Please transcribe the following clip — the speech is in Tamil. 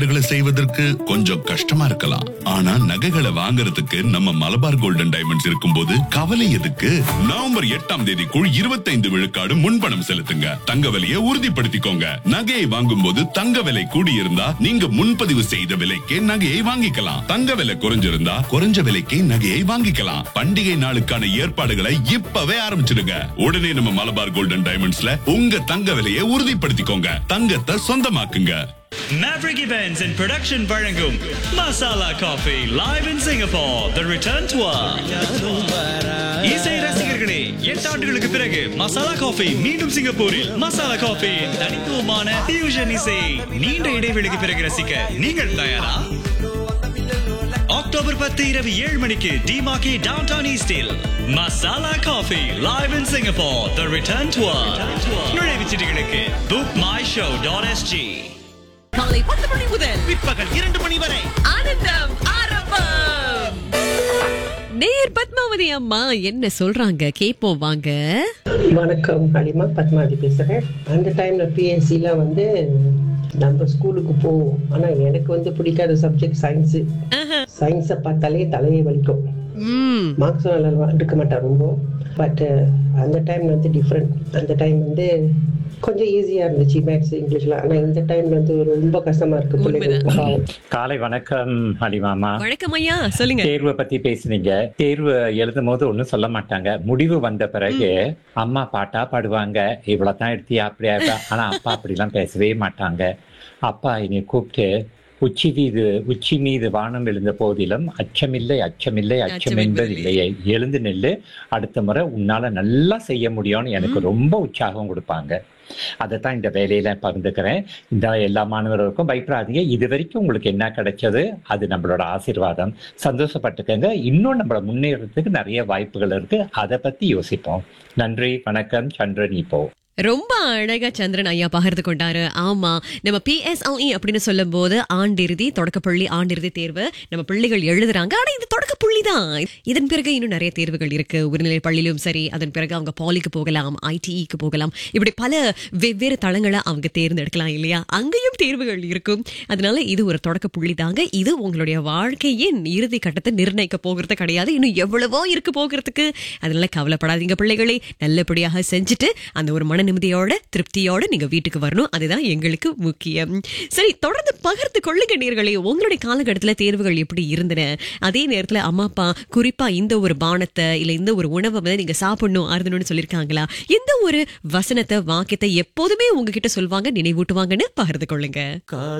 ஏற்பாடுகளை செய்வதற்கு கொஞ்சம் கஷ்டமா இருக்கலாம் ஆனா நகைகளை வாங்குறதுக்கு நம்ம மலபார் கோல்டன் டைமண்ட்ஸ் இருக்கும்போது கவலை எதுக்கு நவம்பர் எட்டாம் தேதிக்குள் இருபத்தைந்து விழுக்காடு முன்பணம் செலுத்துங்க தங்க விலையை உறுதிப்படுத்திக்கோங்க நகையை வாங்கும் போது தங்க விலை கூடியிருந்தா நீங்க முன்பதிவு செய்த விலைக்கே நகையை வாங்கிக்கலாம் தங்க விலை குறைஞ்சிருந்தா குறைஞ்ச விலைக்கே நகையை வாங்கிக்கலாம் பண்டிகை நாளுக்கான ஏற்பாடுகளை இப்பவே ஆரம்பிச்சிடுங்க உடனே நம்ம மலபார் கோல்டன் டைமண்ட்ஸ்ல உங்க தங்க விலையை உறுதிப்படுத்திக்கோங்க தங்கத்தை சொந்தமாக்குங்க Maverick Events and Production வழங்கும் Masala Coffee live in Singapore The Return Tour இசை ரசிகர்களே எட்டு ஆண்டுகளுக்கு பிறகு மசாலா காஃபி மீண்டும் சிங்கப்பூரில் மசாலா காஃபி தனித்துவமான ஃபியூஷன் இசை நீண்ட இடைவெளிக்கு பிறகு ரசிக்க நீங்கள் தயாரா அக்டோபர் பத்து இரவு ஏழு மணிக்கு டிமாக்கி டவுன் டவுன் ஈஸ்டில் Masala coffee live in Singapore the return tour நுழைவுச் சீட்டுகளுக்கு BookMyShow dot S G காலை பத்து மணி முதல் பிற்பகல் இரண்டு மணி வரை ஆனந்தம் ஆரம்பம் நேர் பத்மாவதி அம்மா என்ன சொல்றாங்க கேப்போம் வாங்க வணக்கம் ஹலிமா பத்மாவதி பேசுகிறேன் அந்த டைமில் பிஎஸ்சியில் வந்து நம்ம ஸ்கூலுக்கு போவோம் ஆனால் எனக்கு வந்து பிடிக்காத சப்ஜெக்ட் சயின்ஸு சயின்ஸை பார்த்தாலே தலையை வலிக்கும் ம் மார்க்ஸ் நல்லா எடுக்க மாட்டேன் ரொம்ப பட் அந்த டைம் வந்து டிஃப்ரெண்ட் அந்த டைம் வந்து கொஞ்சம் ஈஸியாக இருந்துச்சு மேக்ஸ் இங்கிலீஷில் ஆனால் இந்த டைம்ல வந்து ரொம்ப கஷ்டமாக இருக்குது பிள்ளைங்களுக்கு பாவம். காலை வணக்கம் அலிமாமா வணக்கம் ஐயா சொல்லுங்க தேர்வை பத்தி பேசுனீங்க தேர்வு எழுதும் போது ஒண்ணும் சொல்ல மாட்டாங்க முடிவு வந்த பிறகு அம்மா பாட்டா பாடுவாங்க இவ்வளவுதான் எடுத்தியா அப்படியா இருக்கா? ஆனா அப்பா அப்படிலாம் பேசவே மாட்டாங்க அப்பா என்னை கூப்பிட்டு உச்சி மீது உச்சி மீது வானம் எழுந்த போதிலும் அச்சமில்லை அச்சமில்லை அச்சம் என்பது இல்லையே எழுந்து நில்லு அடுத்த முறை உன்னால நல்லா செய்ய முடியும்னு எனக்கு ரொம்ப உற்சாகம் கொடுப்பாங்க அதைத்தான் இந்த வேலையில பகிர்ந்துக்கிறேன் இந்த எல்லா மாணவர்களுக்கும் பயப்படாதீங்க இது வரைக்கும் உங்களுக்கு என்ன கிடைச்சது அது நம்மளோட ஆசீர்வாதம் சந்தோஷப்பட்டுக்கங்க இன்னும் நம்மள முன்னேறதுக்கு நிறைய வாய்ப்புகள் இருக்கு அதை பத்தி யோசிப்போம் நன்றி வணக்கம் சந்திரன் இப்போ ரொம்ப அழகா சந்திரன் ஐயா பகிர்ந்து கொண்டாரு ஆமா நம்ம பிஎஸ்எல்இ அப்படின்னு சொல்லும் போது ஆண்டிறுதி தொடக்கப்பள்ளி ஆண்டிறுதி தேர்வு நம்ம பிள்ளைகள் எழுதுறாங்க ஆனா இது தொடக்க புள்ளி தான் இதன் பிறகு இன்னும் நிறைய தேர்வுகள் இருக்கு உயர்நிலை பள்ளியிலும் சரி அதன் பிறகு அவங்க பாலிக்கு போகலாம் ஐடிஇக்கு போகலாம் இப்படி பல வெவ்வேறு தளங்களை அவங்க தேர்ந்தெடுக்கலாம் இல்லையா அங்கேயும் தேர்வுகள் இருக்கும் அதனால இது ஒரு தொடக்க புள்ளி தாங்க இது உங்களுடைய வாழ்க்கையின் இறுதி கட்டத்தை நிர்ணயிக்க போகிறது கிடையாது இன்னும் எவ்வளவோ இருக்கு போகிறதுக்கு அதனால கவலைப்படாதீங்க பிள்ளைகளே நல்லபடியாக செஞ்சுட்டு அந்த ஒரு மன நிம்மதியோட திருப்தியோட நீங்க வீட்டுக்கு வரணும் அதுதான் எங்களுக்கு முக்கியம் சரி தொடர்ந்து பகிர்ந்து கொள்ளுங்க நேர்களே உங்களுடைய காலகட்டத்துல தேர்வுகள் எப்படி இருந்தன அதே நேரத்துல அம்மா அப்பா குறிப்பா இந்த ஒரு பானத்தை இல்ல இந்த ஒரு உணவை வந்து நீங்க சாப்பிடணும் அருந்தணும்னு சொல்லிருக்காங்களா இந்த ஒரு வசனத்தை வாக்கியத்தை எப்போதுமே உங்ககிட்ட சொல்வாங்க நினைவூட்டுவாங்கன்னு பகிர்ந்து கொள்ளுங்க